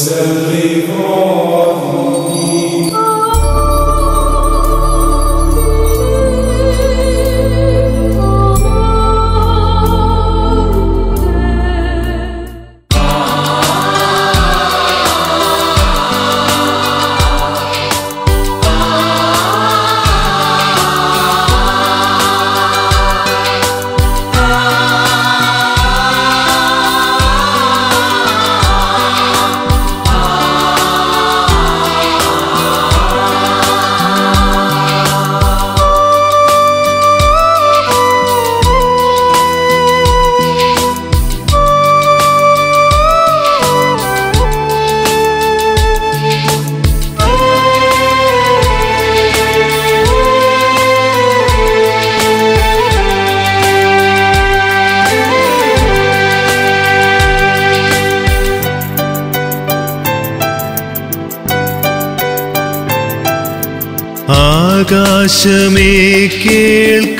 ആകാശമേ കേൾക്ക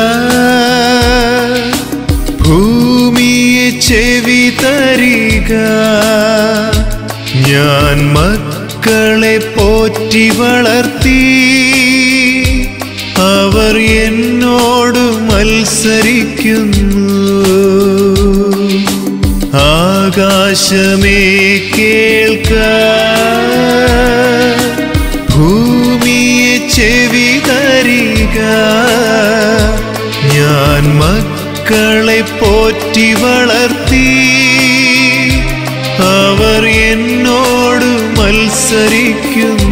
ഭൂമിയെ ചെവി തരിക ഞാൻ മക്കളെ പോറ്റി വളർത്തി അവർ എന്നോട് മത്സരിക്കുന്നു ആകാശമേ കേൾക്ക ഭൂമിയെ ചെവി തരിക ഞാൻ മക്കളെ പോറ്റി വളർത്തി അവർ എന്നോട് മത്സരിക്കുന്നു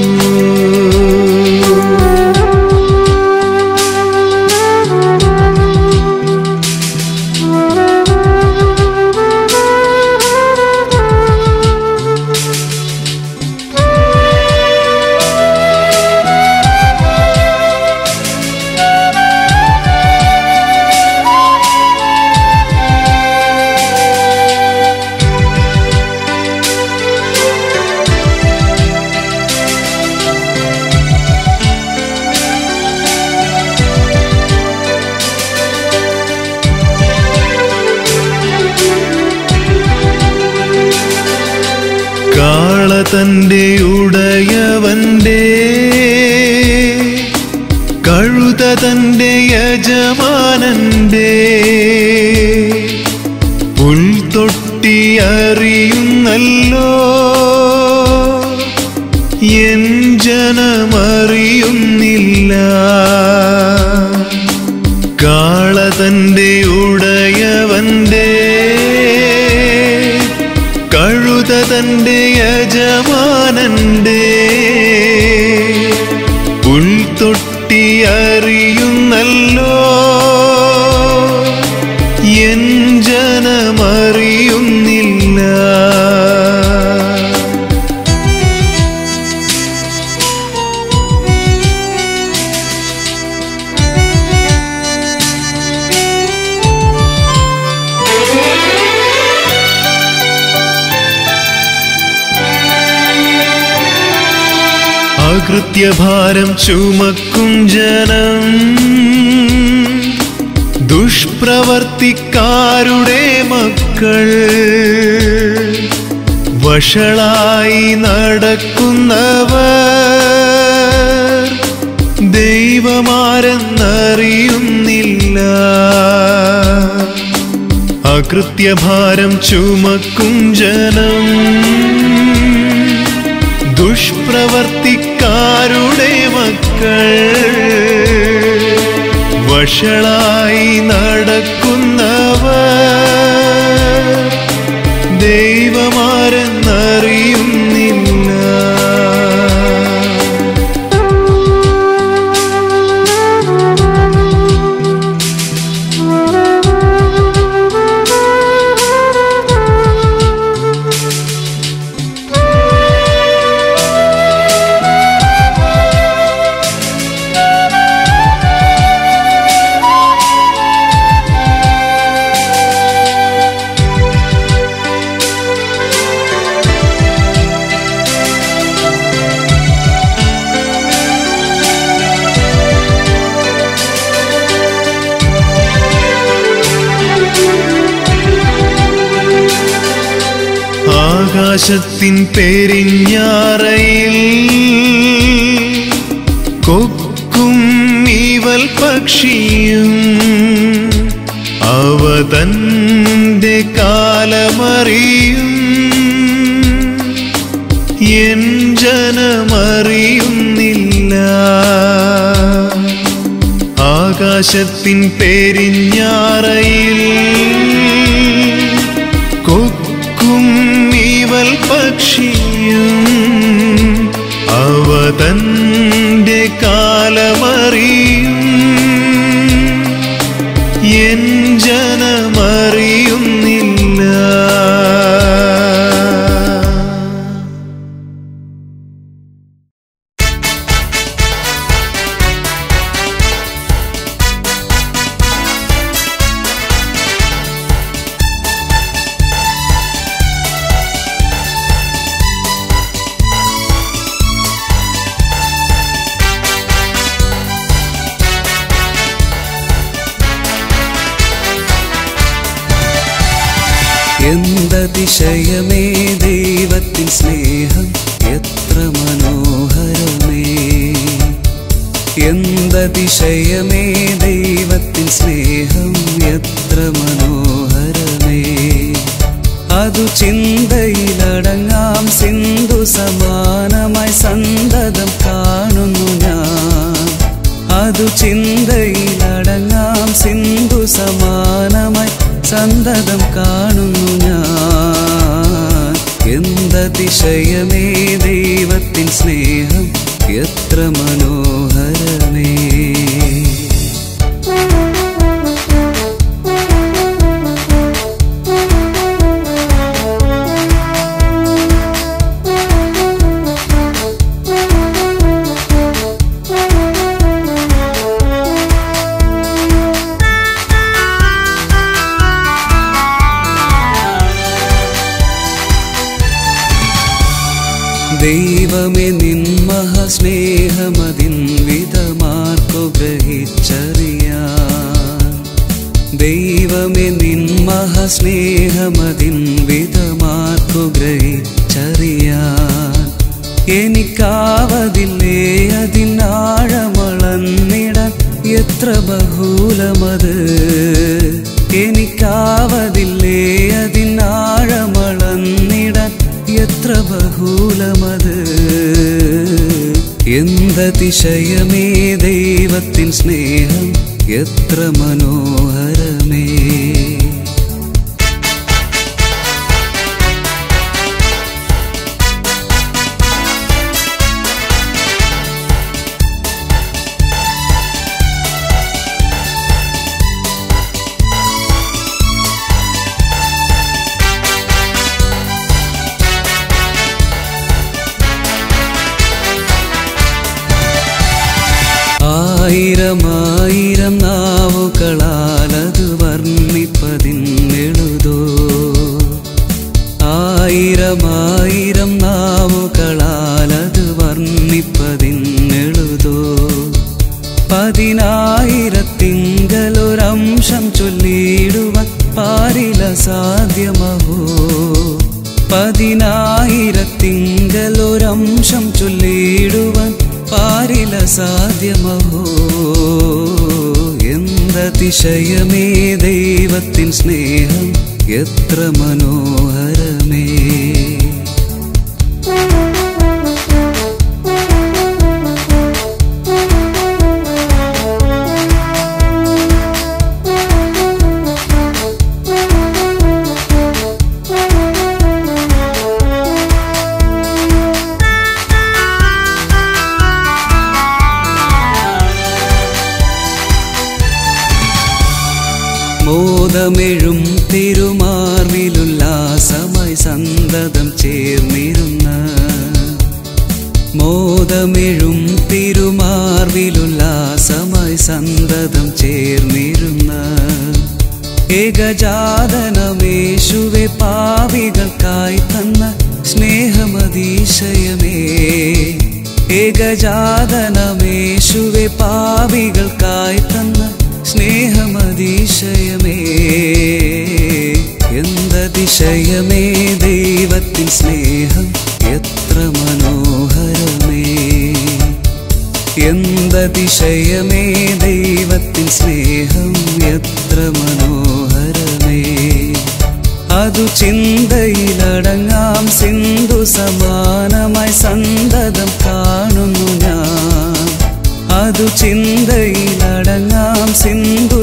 കാള തന്റെ ഉടയവന്റെ കഴുത തന്റെ യജമാനന്റെ പുൽത്തൊട്ടി അറിയുന്നല്ലോ എൻ ജനമറിയുന്നില്ല കാള തന്റെ ഉടയവന്റെ കഴുത തന്റെ യജമാനന്റെ പുൽത്തൊട്ടി അറിയുന്നല്ലോ എൻ ജനമറിയുന്നില്ല അകൃത്യഭാരം ചുമക്കും ജനം ദുഷ്പ്രവർത്തിക്കാരുടെ മക്കൾ വഷളായി നടക്കുന്നവർ ദൈവമാരെന്നറിയുന്നില്ല അകൃത്യഭാരം ചുമക്കും ജനം ദുഷ്പ്രവർത്തിക്കാരുടെ മക്കൾ വഷളായി നടക്കുന്നവർ ദൈവമാരെന്നറിയുന്നില്ല ആകാശത്തിൻ പെരിഞ്ഞാറയിൽ കൊക്കും ഈവൽ പക്ഷിയും അവ തന്റെ കാലമറിയും എൻ ജനമറിയുന്നില്ല ആകാശത്തിൻ പെരിഞ്ഞാറയിൽ കൊക്കും ഈവൽ പക്ഷിയും അവ തന്റെ കാലമറിയും എൻ ജനമറിയുന്നില്ല എന്തതിശയമേ ദൈവത്തിൻ സ്നേഹം എത്ര മനോഹരമേ എന്തതിശയമേ ദൈവത്തിൻ സ്നേഹം എത്ര മനോഹരമേ അതു ചിന്തയിലടങ്ങാം സിന്ധു സമാനമായി സന്തതം കാണുന്നു ഞാൻ അതു ചിന്തയിലടങ്ങാം സിന്ധു സമാനമായി സന്തതം കാണുന്നു ഞാൻ എന്തതിശയമേ ദൈവത്തിൻ സ്നേഹം എത്ര മനോഹരമേ ദൈവമേ നിൻ മഹാസ്നേഹമതിൻ വിധമാർക്കു ഗ്രഹിച്ചറിയാൻ ദൈവമേ നിൻ മഹാസ്നേഹമതിൻ വിധമാർക്കു ഗ്രഹിച്ചറിയാൻ എനിക്കാവതില്ലേ അതിനാഴമളന്നിടാൻ എത്ര ബഹുലമത് എനിക്കാവതില്ലേ അതിനാഴമളന്നിടാൻ എത്ര ബഹുലമത് എന്തതിശയമേ ദൈവത്തിൻ സ്നേഹം എത്ര മനോഹരമേ ആയിരമായിരം നാവുകളാലത് വർണ്ണിപ്പതിന്നെഴുതോ ആയിരമായിരം നാവുകളാലത് വർണ്ണിപ്പതിന്നെഴുതോ പതിനായിരത്തിങ്കലൊരംശം ചൊല്ലിയിടുവാൻ പാരില സാധ്യമഹോ പതിനായിരത്തിങ്കലൊരംശം ചൊല്ലിയിടുവാൻ പാരില സാധ്യമഹോ എന്തതിശയമേ ദൈവത്തിൻ സ്നേഹം എത്ര മനോഹരമേ മോദമെഴും തിരുമാർവിലുല്ലാസമായി സന്തതം ചേർന്നിരുന്ന മോദമെഴും തിരുമാർവിലുല്ലാസമായി സന്തതം ചേർന്നിരുന്ന ഏകജാതനമേശുവെ പാവികൾക്കായി തന്ന സ്നേഹമതീശയമേ ഏകജാതനമേശുവെ പാവികൾക്കായി തന്ന സ്നേഹമതീശയമേ എന്തതിശയമേ ദൈവത്തിൻ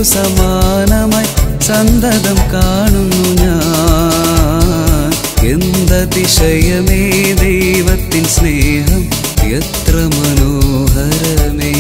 സമാനമായി സന്തതം കാണുന്നു ഞാൻ എന്തതിശയമേ ദൈവത്തിൻ സ്നേഹം എത്ര മനോഹരമേ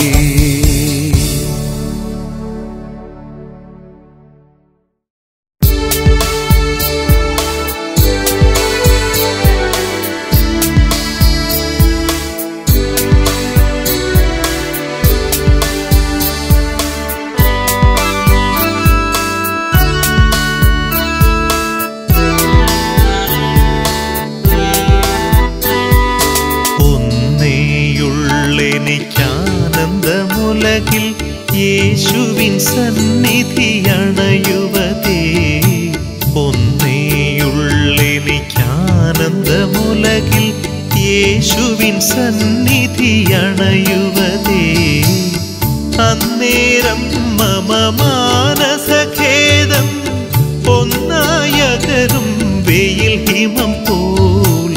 ഒന്നേയുള്ളെനിക്കാനന്ദമുലകിൽ യേശുവിൻ സന്നിധിയണയുവതേ ഒന്നേയുള്ളെനിക്കാനന്ദമുലകിൽ യേശുവിൻ സന്നിധിയണയുവതേ അന്നേരം മമ മാനസഖേദം ഒന്നായകരും വെയിൽ ഹിമം പോൽ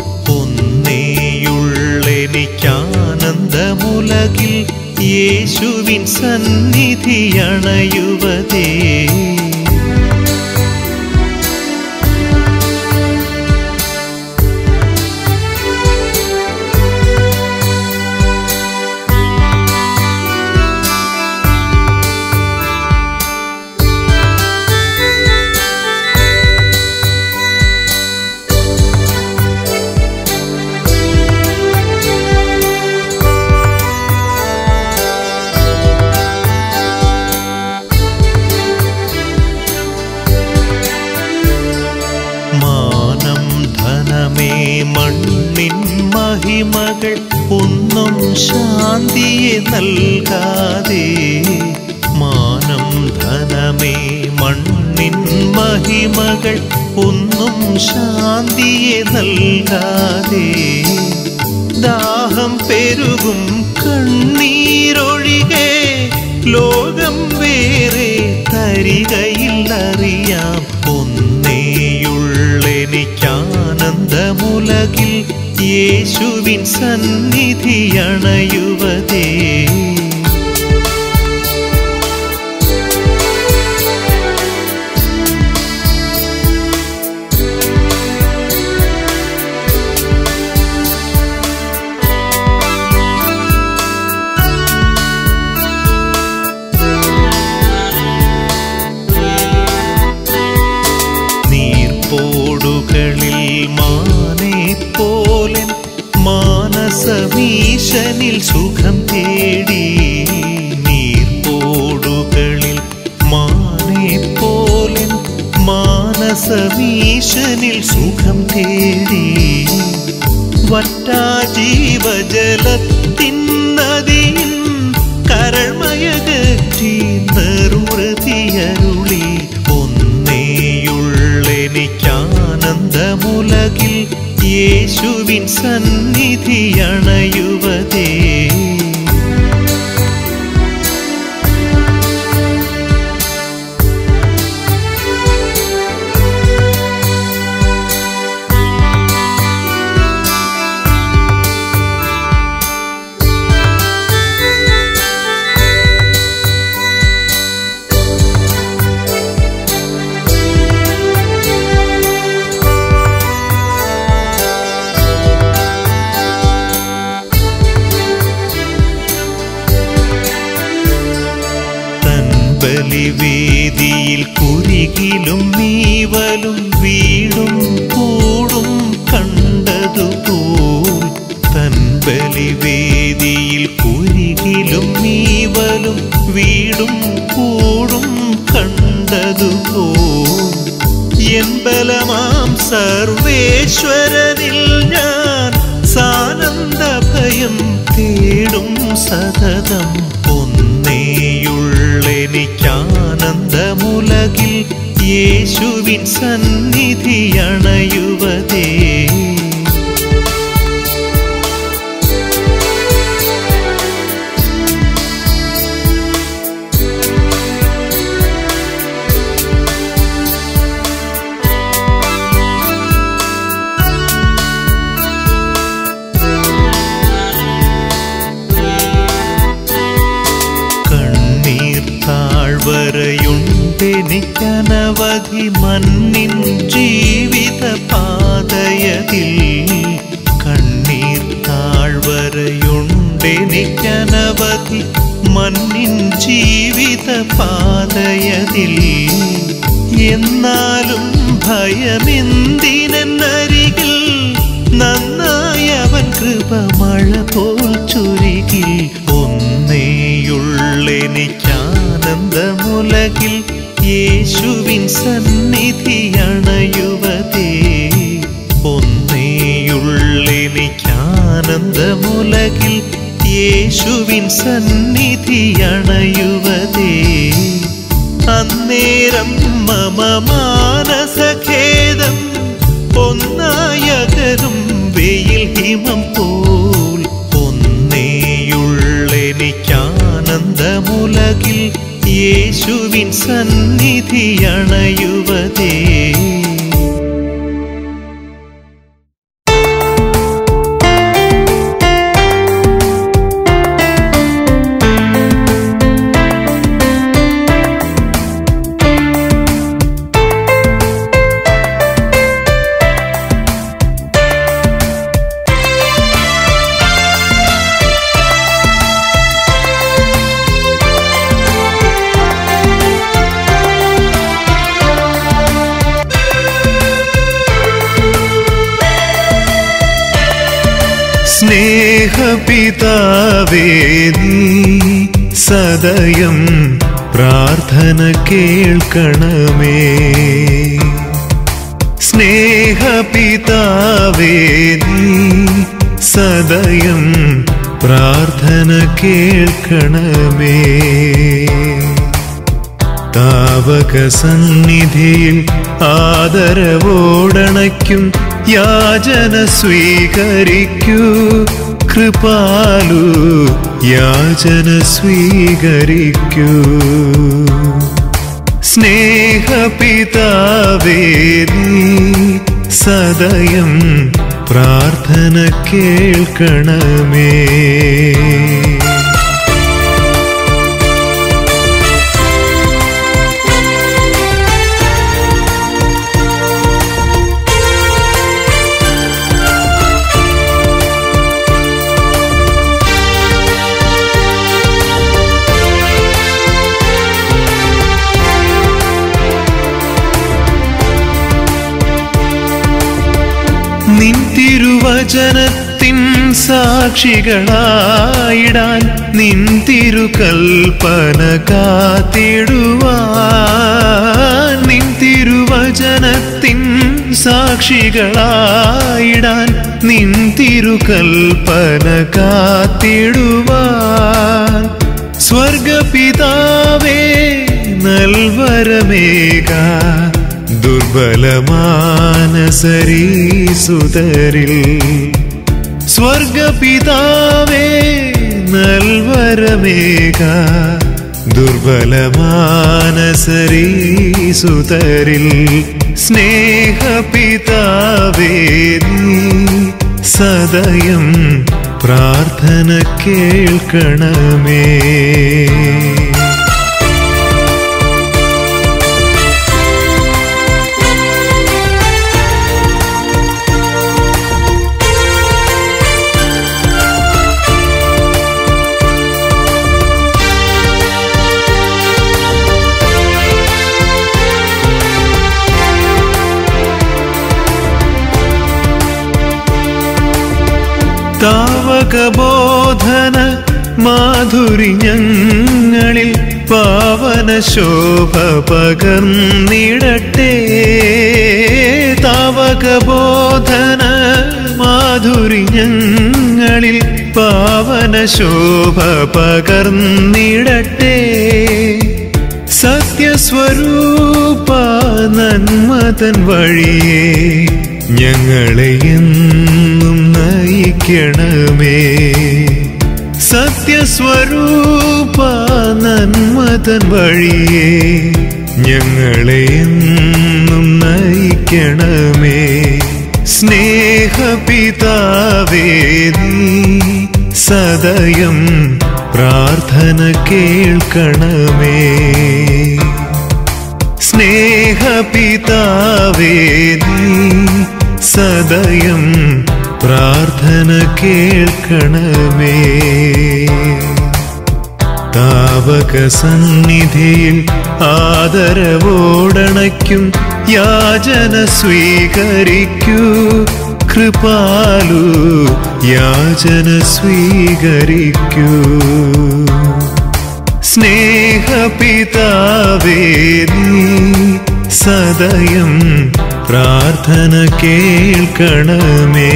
ഒന്നേയുള്ളെനിക്കാനന്ദമുലകിൽ യേശുവിൻ സന്നിധിയണയുവതേ മാനം ധനമേ മണ്ണിൻ മഹിമകൾ ഒന്നും ശാന്തിയെ നൽകാതെ മാനം ധനമേ മണ്ണിൻ മഹിമകൾ ഒന്നും ശാന്തിയെ നൽകാതെ ദാഹം പെരുകും കണ്ണീരൊഴികെ ലോകം വേറെ തരികയില്ലറിയാം ഒന്നേയുള്ളെനിക്കാനന്ദമുലകിൽ യേശുവിൻ സന്നിധിയണയുവതേ നീർപ്പോടുകളിൽ മാനെ പോലെ മാനസമീശനിൽ സുഖം തേടി നീർപ്പോടുകളിൽ മാനെ പോലെ മാനസമീശനിൽ സുഖം തേടി വറ്റാ ജീവജലത്തിൻ നദിയിൽ കരൾമയകറ്റി നെറുറതിയരുളി ഒന്നേയുള്ളെനിക്കാനന്ദമുലകിൽ യേശുവിൻ സന്നിധിയണയുവതേ തൻ ബലിവേദിയിൽ കുരികിലും നീവലും വീടും കൂടും കണ്ടതുപോൽ തൻ ബലിവേദിയിൽ കുരികിലും നീവലും വീടും കൂടും കണ്ടതുപോൽ എൻ ബലമാം സർവേശ്വരനിൽ ഞാൻ സാനന്ദ ഭയം തേടും സതതം ഒന്നേയുള്ളെനിക്കാനന്ദമുലകിൽ യേശുവിൻ സന്നിധിയണയുവതേ കണ്ണീർ താഴ്വര അനവധി മണ്ണിൻ ജീവിത പാതയതിൽ കണ്ണീർ താഴ്വരയുണ്ടെനിക്കനവധി മണ്ണിൻ ജീവിത പാതയതിൽ എന്നാലും ഭയമെന്തിനരികിൽ നന്നായവൻ കൃപ മഴ പോൽ ചുരുകിൽ ഒന്നേയുള്ളെനിക്കാനന്ദമുലകിൽ യേശുവിൻ സന്നിധിയണയുവതേ ഒന്നേയുള്ളെനിക്കാനന്ദമുലകിൽ യേശുവിൻ സന്നിധിയണയുവതേ അന്നേരം മമ മാനസഖേദം ഒന്നായകരും വെയിൽ ഹിമം പോൽ ഒന്നേയുള്ളെനിക്കാനന്ദമുലകിൽ യേശുവിൻ സന്നിധിയണയുവതേ സ്നേഹപിതാവേ നീ സദയം പ്രാർത്ഥന കേൾക്കണമേ സ്നേഹപിതാവേ നീ സദയം പ്രാർത്ഥന കേൾക്കണമേ താവക സന്നിധിയിൽ ആദരവോടണയ്ക്കും യാചന സ്വീകരിക്കൂ കൃപാലു യാചന സ്വീകരിക്കൂ സ്നേഹപിതാവേ നീ സദയം പ്രാർത്ഥന കേൾക്കണമേ നിൻ തിരുവചനത്തിൻ സാക്ഷികളായിടാൻ നിൻ തിരുകൽപ്പന കാത്തിടുവാൻ നിൻ തിരുവചനത്തിൻ സാക്ഷികളായിടാൻ നിൻ തിരുകൽപ്പന കാത്തിടുവാൻ സ്വർഗപിതാവേ നൽവരമേക ദുർബലമാനസരീസുതരിൽ സ്വർഗപിതാവേ നൽവരമേക ദുർബലമാനസരീസുതരിൽ സ്നേഹപിതാവേ നീ സദയം പ്രാർത്ഥന കേൾക്കണമേ താവകബോധന മാധുരി ഞങ്ങളിൽ പാവന ശോഭ പകർന്നിടട്ടെ താവകബോധന മാധുരി ഞങ്ങളിൽ പാവന ശോഭ പകർന്നിടട്ടെ സത്യസ്വരൂപ നന്മതൻ വഴിയേ ഞങ്ങളെ എന്നും നയിക്കണമേ സത്യസ്വരൂപ നന്മതൻ വഴിയേ ഞങ്ങളെ എന്നും നയിക്കണമേ സ്നേഹപിതാവേ നീ സദയം പ്രാർത്ഥന കേൾക്കണമേ സ്നേഹപിതാവേ നീ സദയം പ്രാർത്ഥന കേൾക്കണമേ താവക സന്നിധിയിൽ ആദരവോടണയ്ക്കും യാചന സ്വീകരിക്കൂ കൃപാലു യാചന സ്വീകരിക്കൂ സ്നേഹപിതാവേ നീ സദയം പ്രാർത്ഥന കേൾക്കണമേ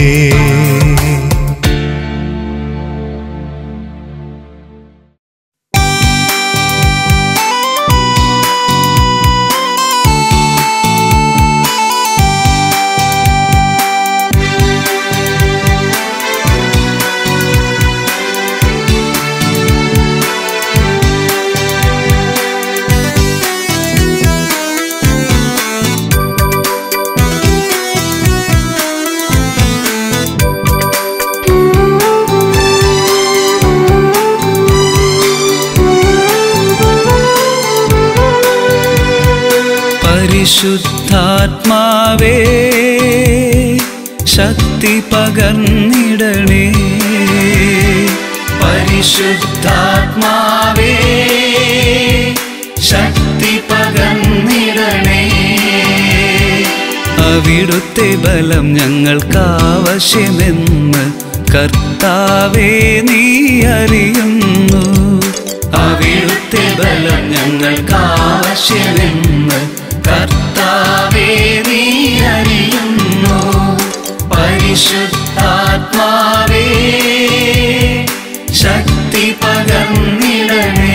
പരിശുദ്ധാത്മാവേ ശക്തി പകർന്നിടണേ പരിശുദ്ധാത്മാവേ ശക്തി പകർന്നിടണേ അവിടുത്തെ ബലം ഞങ്ങൾക്കാവശ്യമെന്ന് കർത്താവേ നീ അറിയുന്നു അവിടുത്തെ ബലം ഞങ്ങൾക്കാവശ്യമെന്ന് കർത്താവേ നീ അറിയുന്നു പരിശുദ്ധാത്മാവേ ശക്തി പകർന്നിടണേ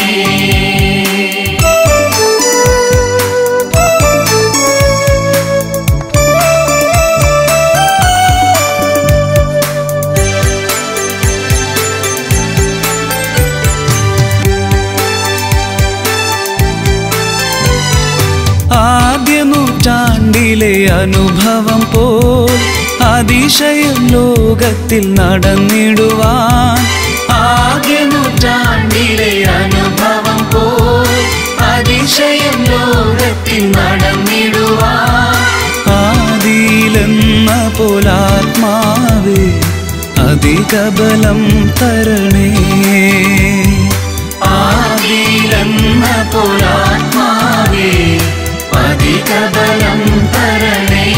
ആദ്യ നൂറ്റാണ്ടിലെ അനുഭവം പോൽ അതിശയം ലോകത്തിൽ നടന്നിടുവാൻ ആദ്യ നൂറ്റാണ്ടിലെ അനുഭവം പോൽ അതിശയം ലോകത്തിൽ നടന്നിടുവാൻ ആദിയിലെന്ന പോലാത്മാവേ അധിക ബലം തരണേ ആദിയിലെന്ന പോലാത്മാവേ അധിക ബലം തരണേ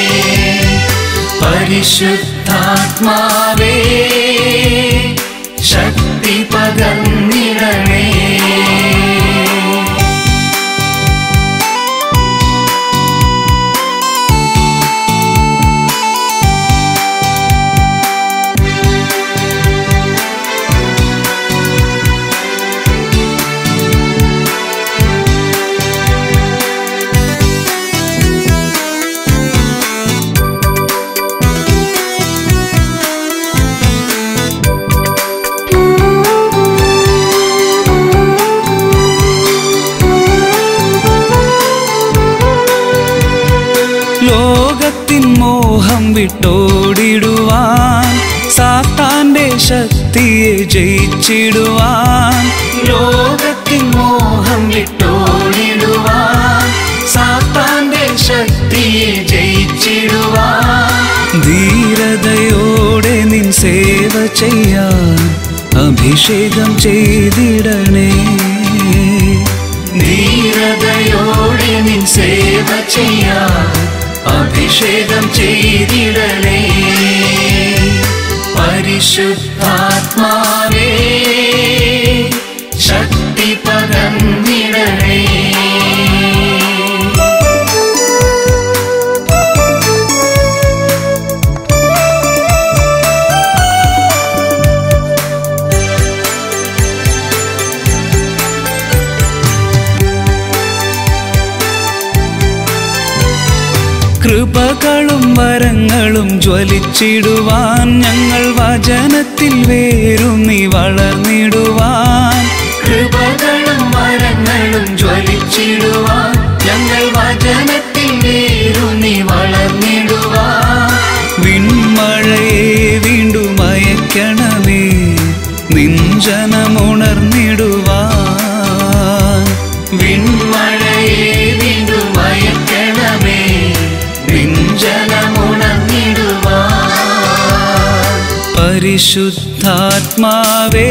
പരിശുദ്ധാത്മാവേ ശക്തി പകർന്നിടണേ ലോകത്തിൻ മോഹം വിട്ടോടിടുവാൻ സാത്താന്റെ ശക്തിയെ ജയിച്ചിടുവാൻ ലോകത്തിൻ മോഹം വിട്ടോടിടുവാൻ സാത്താന്റെ ശക്തിയെ ജയിച്ചിടുവാൻ ധീരതയോടെ നിൻ സേവ ചെയ്യാൻ അഭിഷേകം ചെയ്തിടണേ ധീരതയോടെ നിൻ സേവ ചെയ്യാൻ അഭിഷേകം ചെയ്തിടണേ പരിശുദ്ധാത്മാവേ ശക്തി പകർന്നിടണേ കൃപകളും വരങ്ങളും ജ്വലിച്ചിടുവാൻ ഞങ്ങൾ വചനത്തിൽ വേരുന്നി വളർന്നിടുവാൻ കൃപകളും വരങ്ങളും ജ്വലിച്ചിടുവാൻ ഞങ്ങൾ വചനത്തിൽ വേരുന്നി വളർന്നിടുവാൻ വിൺമഴയെ വീണ്ടും അയക്കണമേ നിഞ്ചനമുണർന്നിടുവാൻ വിൺമഴയെ പരിശുദ്ധാത്മാവേ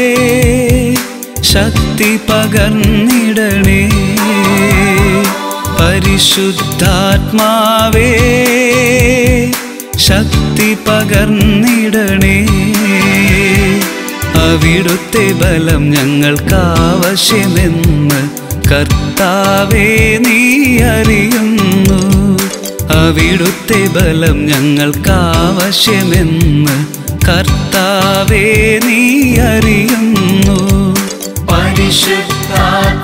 ശക്തി പകർന്നിടണേ പരിശുദ്ധാത്മാവേ ശക്തി പകർന്നിടണേ അവിടുത്തെ ബലം ഞങ്ങൾക്കാവശ്യമെന്ന് കർത്താവേ നീ അറിയുന്നു അവിടുത്തെ ബലം ഞങ്ങൾക്കാവശ്യമെന്ന് കർത്താവേ നീ അറിയുന്നു പരിശുദ്ധാത്മാവേ